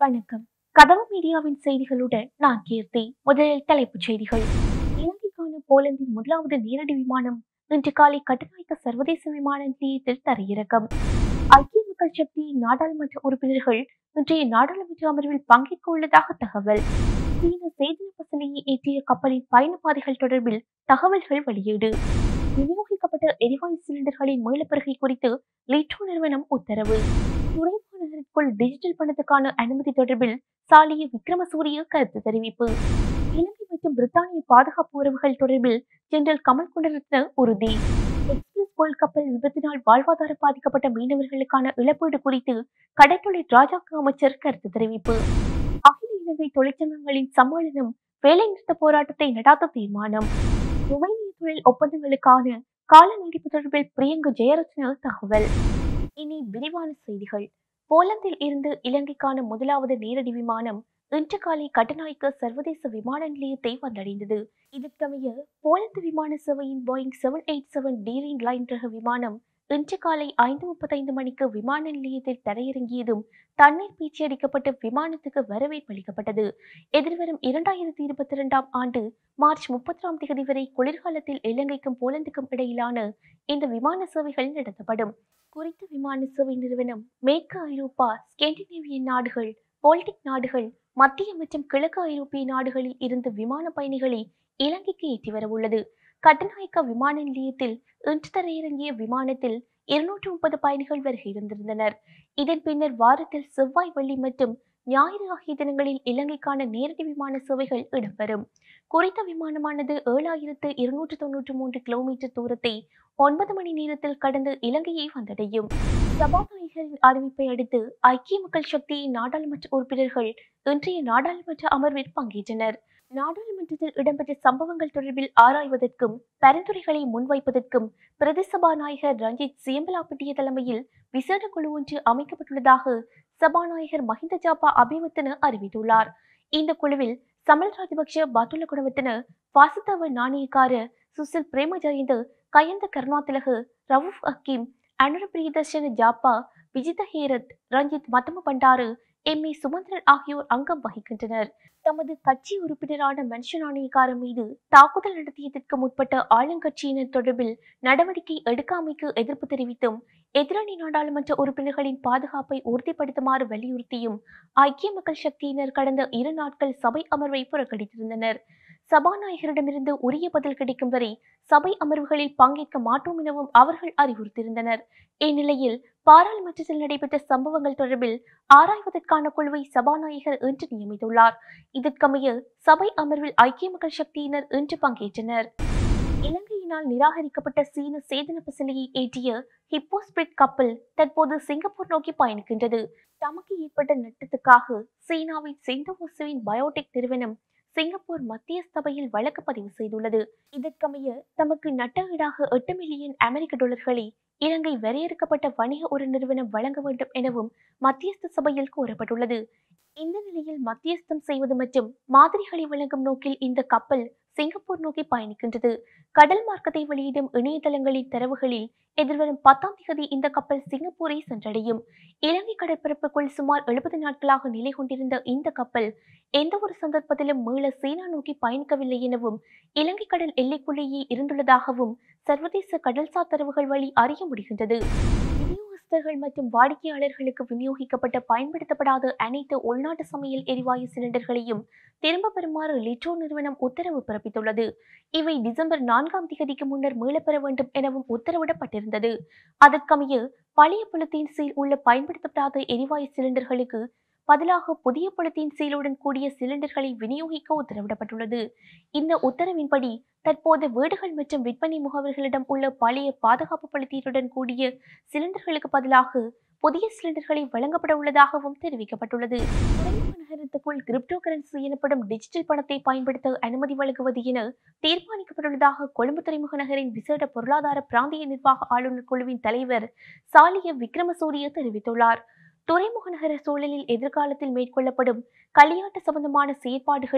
வணக்கம் கதவு மீடியாவின் செய்திகளுடன் நான் கீர்த்தி முதலில் தலைப்புச் செய்திகள் இலங்கைக்கான போலந்தின் முதலாவது நேரடி விமானம் இன்று காலை கட்டுநாயக்க சர்வதேச விமான நிலையத்தில் தரையிறக்கம் ஐக்கிய மக்கள் சக்தி நாடாளுமன்ற உறுப்பினர்கள் இன்றைய நாடாளுமன்ற அமர்வில் பங்கேற்க உள்ளதாக தகவல் சீன சேதன பசலையை ஏற்றிய கப்பலின் பயணப்பாதைகள் தொடர்பில் தகவல்கள் வெளியீடு விநியோகிக்கப்பட்ட எரிவாயு சிலிண்டர்களின் மீளப்பெருகை குறித்து லிட்ரோ நிறுவனம் உத்தரவு துறைமுக நகருக்குள் டிஜிட்டல் பணத்துக்கான அனுமதி தொடர்பில் சாலிய விக்ரமசூரிய கருத்து தெரிவிப்பு இலங்கை மற்றும் பிரித்தானிய பாதுகாப்பு உறவுகள் தொடர்பில் ஜெனரல் கமல் குணரத்ன உறுதி எக்ஸ்பிரஸ் வேர்ல்ட் கப்பல் விபத்தினால் வாழ்வாதாரம் பாதிக்கப்பட்ட மீனவர்களுக்கான இழப்பீடு குறித்து கடற்தொழில் ராஜாங்க அமைச்சர் கருத்து தெரிவிப்பு அகில இலங்கை தொழிற்சங்கங்களின் சம்மேளனம் வேலைநிறுத்த போராட்டத்தை நடாத்த தீர்மானம் ருமேனிய தொழில் ஒப்பந்தங்களுக்கான கால நீடிப்பு தொடர்பில் பிரியங்க ஜெயரத்ன தகவல் இனி விரிவான செய்திகள் போலந்தில் இருந்து இலங்கைக்கான முதலாவது நேரடி விமானம் இன்று காலை கட்டநாயக்க சர்வதேச விமான நிலையத்தை வந்தடைந்தது இதற்கமைய போலந்து விமான சேவையின் Boeing seven eight seven Dreamliner ரக விமானம் இன்று காலை ஐந்து முப்பத்தைந்து மணிக்கு விமான நிலையத்தில் தரையிறங்கியதும் தண்ணீர் பீச்சி அடிக்கப்பட்டு விமானத்துக்கு வரவேற்பு அளிக்கப்பட்டது எதிர்வரும் இரண்டாயிரத்தி இருபத்தி இரண்டாம் ஆண்டு மார்ச் முப்பத்தாம் தேதி வரை குளிர்காலத்தில் இலங்கைக்கும் போலந்துக்கும் இடையிலான இந்த விமான சேவைகள் நடத்தப்படும் குறித்த விமான சேவை நிறுவனம் மேற்கு ஐரோப்பா ஸ்கேண்டினேவியன் நாடுகள் போல்டிக் நாடுகள் மத்திய மற்றும் கிழக்கு ஐரோப்பிய நாடுகளில் இருந்து விமான பயணிகளை இலங்கைக்கு ஏற்றி வரவுள்ளது கட்டநாயக்க விமான நிலையத்தில் இன்று தரையிறங்கிய விமானத்தில் இருநூற்று முப்பது பயணிகள் வருகை இருந்திருந்தனர் இதன் பின்னர் வாரத்தில் செவ்வாய் வெள்ளி மற்றும் ஞாயிறு ஆகிய தினங்களில் இலங்கைக்கான நேரடி விமான சேவைகள் இடம்பெறும் குறித்த விமானமானது ஏழாயிரத்து இருநூற்று தொன்னூற்று மூன்று கிலோமீட்டர் தூரத்தை ஒன்பது மணி நேரத்தில் கடந்து இலங்கையை வந்தடையும் சபாநாயகரின் அறிவிப்பை அடுத்து ஐக்கிய மக்கள் சக்தியின் நாடாளுமன்ற உறுப்பினர்கள் இன்றைய நாடாளுமன்ற அமர்வில் பங்கேற்றனர் நாடாளுமன்றத்தில் இடம்பெற்ற சம்பவங்கள் தொடர்பில் ஆராய்வதற்கும் பரிந்துரைகளை முன்வைப்பதற்கும் பிரதி சபாநாயகர் ரஞ்சித் சியம்பலாப்பட்டிய தலைமையில் விசேட குழு ஒன்று அமைக்கப்பட்டுள்ளதாக சபாநாயகர் மஹிந்த ஜாபா அபிவர்த்தன அறிவித்துள்ளார் இந்த குழுவில் சமல் ராஜபக்ஷ பத்துல குணவர்த்தன வாசுதவ நாணயக்கார சுசில் பிரேமஜயந்த கயந்த கருணாதிலகு ரவூஃப் ஹக்கீம் அனுர பிரியதர்ஷன ஜாப்பா விஜித ஹேரத் ரஞ்சித் மத்தம பண்டாரு எம் ஏ சுமந்திரன் ஆகியோர் அங்கம் வகிக்கின்றனர் தமது கட்சி உறுப்பினரான மனுஷநாணயக்காரர் மீது தாக்குதல் நடத்தியதற்கு முற்பட்ட ஆளுங்கட்சியினர் தொடர்பில் நடவடிக்கை எடுக்காமைக்கு எதிர்ப்பு தெரிவித்தும் எதிரணி நாடாளுமன்ற உறுப்பினர்களின் பாதுகாப்பை உறுதிப்படுத்துமாறு வலியுறுத்தியும் ஐக்கிய மக்கள் சக்தியினர் கடந்த இரு நாட்கள் சபை அமர்வை புறக்கணித்திருந்தனர் சபாநாயகரிடமிருந்து உரிய பதில் கிடைக்கும் வரை சபை அமர்வுகளில் பங்கேற்க மாட்டோம் எனவும் அவர்கள் அறிவுறுத்தியிருந்தனர் இந்நிலையில் பாராளுமன்றத்தில் நடைபெற்ற சம்பவங்கள் தொடர்பில் ஆராய்வதற்கான குழுவை சபாநாயகர் இன்று நியமித்துள்ளார் இதற்கமைய சபை அமர்வில் ஐக்கிய மக்கள் சக்தியினர் இன்று பங்கேற்றனர் இலங்கையினால் நிராகரிக்கப்பட்ட சீன சேதன பசலையை ஏற்றிய ஹிப்போஸ்பிரிட் கப்பல் தற்போது சிங்கப்பூர் நோக்கி பயணிக்கின்றது தமக்கு ஏற்பட்ட நட்டத்துக்காக சீனாவின் செந்தோசுவின் பயோடெக் நிறுவனம் சிங்கப்பூர் மத்திய சபையில் வழக்கு பதிவு செய்துள்ளது இதற்கமைய தமக்கு நட்ட ஈடாக எட்டு மில்லியன் அமெரிக்க டாலர்களை இலங்கை வரையறுக்கப்பட்ட வணிக ஒரு நிறுவனம் வழங்க வேண்டும் எனவும் மத்தியஸ்த சபையில் கூறப்பட்டுள்ளது இந்த நிலையில் மத்தியஸ்தம் செய்வது மற்றும் மாதிரிகளை வழங்கும் நோக்கில் இந்த கப்பல் சிங்கப்பூர் நோக்கி பயணிக்கின்றது கடல் மார்க்கத்தை வெளியிடும் இணையதளங்களின் தரவுகளில் எதிர்வரும் பத்தாம் தேதி இந்த கப்பல் சிங்கப்பூரை சென்றடையும் இலங்கை கடற்பரப்புக்குள் சுமார் எழுபது நாட்களாக நிலை கொண்டிருந்த இந்த கப்பல் எந்த ஒரு சந்தர்ப்பத்திலும் மீள சீனா நோக்கி பயணிக்கவில்லை எனவும் இலங்கை கடல் எல்லைக்குள்ளேயே இருந்துள்ளதாகவும் சர்வதேச கடல்சார் தரவுகள் வழி அறிய முடிகின்றது விநியோகஸ்தர்கள் மற்றும் வாடிக்கையாளர்களுக்கு விநியோகிக்கப்பட்ட பயன்படுத்தப்படாத அனைத்து உள்நாட்டு சமையல் எரிவாயு சிலிண்டர்களையும் திரும்ப பெறுமாறு லிட்ரோ நிறுவனம் உத்தரவு பிறப்பித்துள்ளது இவை டிசம்பர் நான்காம் தேதிக்கு முன்னர் மீளப்பெற வேண்டும் எனவும் உத்தரவிடப்பட்டிருந்தது அதற்கமைய பழைய பொலித்தீன் சீல் உள்ள பயன்படுத்தப்படாத எரிவாயு சிலிண்டர்களுக்கு பதிலாக புதிய பொலித்தீன் சீலுடன் கூடிய சிலிண்டர்களை விநியோகிக்க உத்தரவிடப்பட்டுள்ளது இந்த உத்தரவின்படி தற்போது வீடுகள் மற்றும் விற்பனை முகவர்களிடம் உள்ள பழைய பாதுகாப்பு பொலித்தீனுடன் கூடிய சிலிண்டர்களுக்கு பதிலாக புதிய சிலிண்டர்களை வழங்கப்பட உள்ளதாகவும் தெரிவிக்கப்பட்டுள்ளது துறைமுக நகரத்துக்குள் கிரிப்டோ கரன்சி எனப்படும் டிஜிட்டல் பணத்தை பயன்படுத்த அனுமதி வழங்குவது என தீர்மானிக்கப்பட்டுள்ளதாக கொழும்பு துறைமுக நகரின் விசேட பொருளாதார பிராந்திய நிர்வாக ஆளுநர் குழுவின் தலைவர் சாலிய விக்ரமசூரிய தெரிவித்துள்ளார் துறைமுக நகர சூழலில் எதிர்காலத்தில் மேற்கொள்ளப்படும் களியாட்டு சம்பந்தமான செயற்பாடுகளில்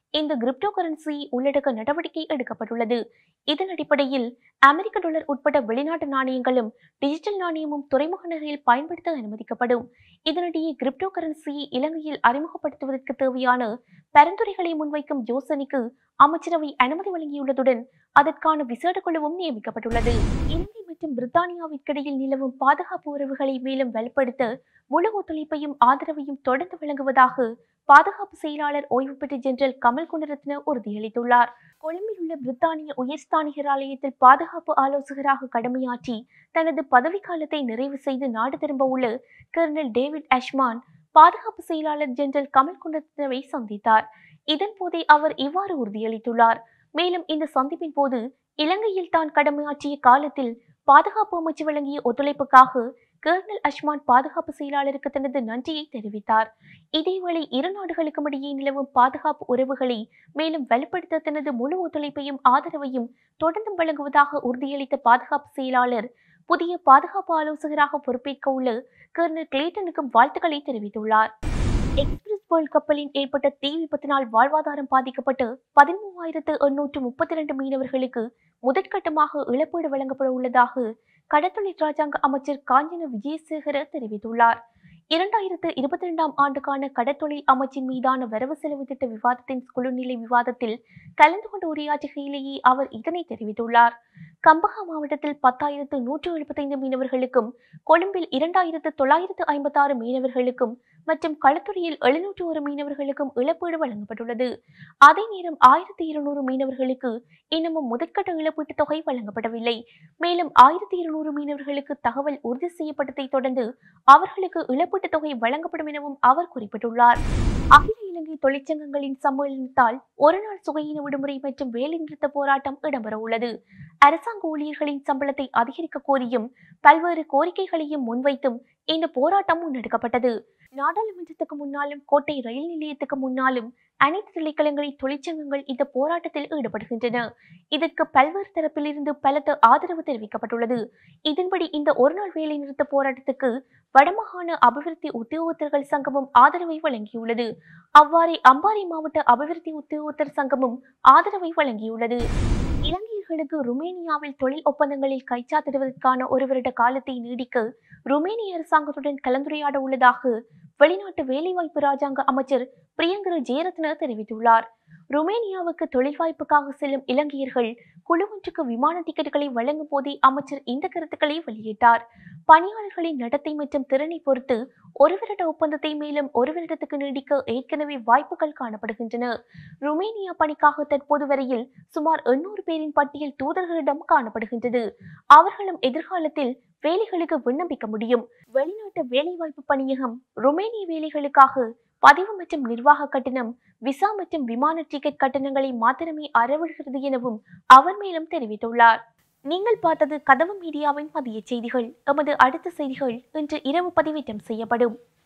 இந்த கிரிப்டோ கரன்சியை உள்ளடக்க நடவடிக்கை எடுக்கப்பட்டுள்ளது இதன் அடிப்படையில் அமெரிக்க டாலர் உட்பட வெளிநாட்டு நாணயங்களும் டிஜிட்டல் நாணயமும் துறைமுக நகரில் பயன்படுத்த அனுமதிக்கப்படும் இதனிடையே கிரிப்டோ கரன்சியை இலங்கையில் அறிமுகப்படுத்துவதற்கு தேவையான பரிந்துரைகளை முன்வைக்கும் யோசனைக்கு அமைச்சரவை அனுமதி வழங்கியுள்ளதுடன் அதற்கான விசேட குழுவும் நியமிக்கப்பட்டுள்ளது இலங்கை மற்றும் பிரித்தானியாவிற்கிடையில் நிலவும் பாதுகாப்பு உறவுகளை மேலும் வலுப்படுத்த முழு ஒத்துழைப்பையும் ஆதரவையும் தொடர்ந்து வழங்குவதாக பாதுகாப்பு செயலாளர் ஓய்வு பெற்ற ஜெனரல் கமல் குணரத்ன உறுதியளித்துள்ளார் கொழும்பில் உள்ள பிரித்தானிய உயர்ஸ்தானிகர் ஆலயத்தில் பாதுகாப்பு ஆலோசகராக கடமையாற்றி தனது பதவிக்காலத்தை நிறைவு செய்து நாடு திரும்ப உள்ள கர்னல் டேவிட் அஷ்மான் பாதுகாப்பு செயலாளர் ஜெனரல் கமல் குணரத்னவை சந்தித்தார் இதன் போதே அவர் இவ்வாறு உறுதியளித்துள்ளார் மேலும் இந்த சந்திப்பின் போது இலங்கையில் தான் கடமையாற்றிய காலத்தில் பாதுகாப்பு அமைச்சு வழங்கிய ஒத்துழைப்புக்காக கர்னல் அஷ்மான் பாதுகாப்பு செயலாளருக்கு தனது நன்றியை தெரிவித்தார் இதேவேளை இரு நாடுகளுக்கும் இடையே நிலவும் பாதுகாப்பு உறவுகளை மேலும் வலுப்படுத்த தனது முழு ஒத்துழைப்பையும் ஆதரவையும் தொடர்ந்து வழங்குவதாக உறுதியளித்த பாதுகாப்பு செயலாளர் புதிய பாதுகாப்பு ஆலோசகராக பொறுப்பேற்க உள்ள கர்னல் கிளேட்டனுக்கும் வாழ்த்துக்களை தெரிவித்துள்ளார் எக்ஸ்பிரஸ் வேர்ல்ட் கப்பலில் ஏற்பட்ட தீ விபத்தினால் வாழ்வாதாரம் பாதிக்கப்பட்டு பதிமூவாயிரத்து எண்ணூற்று முப்பத்தி இரண்டு மீனவர்களுக்கு முதற்கட்டமாக இழப்பீடு வழங்கப்பட உள்ளதாக கடற்தொழில் ராஜாங்க அமைச்சர் காஞ்சன விஜயசேகர தெரிவித்துள்ளார் இரண்டாயிரத்து இருபத்தி இரண்டாம் ஆண்டுக்கான கடற்தொழில் அமைச்சின் மீதான வரவு செலவு திட்ட விவாதத்தின் குழுநிலை விவாதத்தில் கலந்து கொண்டு உரையாற்றுகையிலேயே அவர் இதனை தெரிவித்துள்ளார் கம்பஹா மாவட்டத்தில் பத்தாயிரத்து நூற்று எழுபத்தைந்து மீனவர்களுக்கும் கொழும்பில் இரண்டாயிரத்து தொள்ளாயிரத்து ஐம்பத்தாறு மீனவர்களுக்கும் மற்றும் களத்துறையில் எழுநூற்று ஒரு மீனவர்களுக்கும் இழப்பீடு வழங்கப்பட்டுள்ளது அதே நேரம் ஆயிரத்தி இருநூறு மீனவர்களுக்கு இன்னமும் முதற்கட்ட இழப்பீட்டுத் தொகை வழங்கப்படவில்லை மேலும் ஆயிரத்தி இருநூறு மீனவர்களுக்கு தகவல் உறுதி செய்யப்பட்டதை தொடர்ந்து அவர்களுக்கு இழப்பீட்டுத் தொகை வழங்கப்படும் எனவும் அவர் குறிப்பிட்டுள்ளார் அகில இலங்கை தொழிற்சங்கங்களின் சம்மேளனத்தால் ஒருநாள் சுகையின விடுமுறை மற்றும் வேலைநிறுத்த போராட்டம் இடம்பெற உள்ளது அரசாங்க ஊழியர்களின் சம்பளத்தை அதிகரிக்க கோரியும் பல்வேறு கோரிக்கைகளையும் முன்வைத்தும் இந்த போராட்டம் முன்னெடுக்கப்பட்டது நாடாளுமன்றத்துக்கு முன்னாலும் கோட்டை ரயில் நிலையத்துக்கு முன்னாலும் அனைத்து திணைக்களங்களின் தொழிற்சங்கங்கள் இந்த போராட்டத்தில் ஈடுபடுகின்றன இதற்கு பல்வேறு தரப்பிலிருந்து பலத்த ஆதரவு தெரிவிக்கப்பட்டுள்ளது இதன்படி இந்த ஒருநாள் வேலை நிறுத்த போராட்டத்துக்கு வடமாகாண அபிவிருத்தி உத்தியோகத்தர்கள் சங்கமும் ஆதரவை வழங்கியுள்ளது அவ்வாறே அம்பாறை மாவட்ட அபிவிருத்தி உத்தியோகத்தர் சங்கமும் ஆதரவை வழங்கியுள்ளது இலங்கையர்களுக்கு ருமேனியாவில் தொழில் ஒப்பந்தங்களில் கைச்சாத்திடுவதற்கான ஒரு வருட காலத்தை நீடிக்க ருமேனிய அரசாங்கத்துடன் கலந்துரையாட உள்ளதாக வெளிநாட்டு வேலைவாய்ப்பு ராஜாங்க அமைச்சர் பிரியங்கர ஜெயரத்ன தெரிவித்துள்ளார் ருமேனியாவுக்கு தொழில் வாய்ப்புக்காக செல்லும் இலங்கையர்கள் குழு ஒன்றுக்கு விமான டிக்கெட்டுகளை வழங்கும் போதே அமைச்சர் இந்த கருத்துக்களை வெளியிட்டார் பணியாளர்களின் நடத்தை மற்றும் திறனை பொறுத்து ஒரு வருட ஒப்பந்தத்தை மேலும் ஒரு வருடத்துக்கு நீடிக்க ஏற்கனவே வாய்ப்புகள் காணப்படுகின்றன ருமேனியா பணிக்காக தற்போது வரையில் சுமார் எண்ணூறு பேரின் பட்டியல் தூதர்களிடம் காணப்படுகின்றது அவர்களும் எதிர்காலத்தில் வேலைகளுக்கு விண்ணப்பிக்க முடியும் வெளிநாட்டு வேலைவாய்ப்பு பணியகம் ருமேனிய வேலைகளுக்காக பதிவு மற்றும் நிர்வாக கட்டணம் விசா மற்றும் விமான டிக்கெட் கட்டணங்களை மாத்திரமே அறவிடுகிறது எனவும் அவர் மேலும் தெரிவித்துள்ளார் நீங்கள் பார்த்தது கதவு மீடியாவின் மதிய செய்திகள் எமது அடுத்த செய்திகள் இன்று இரவு பதிவேற்றம் செய்யப்படும்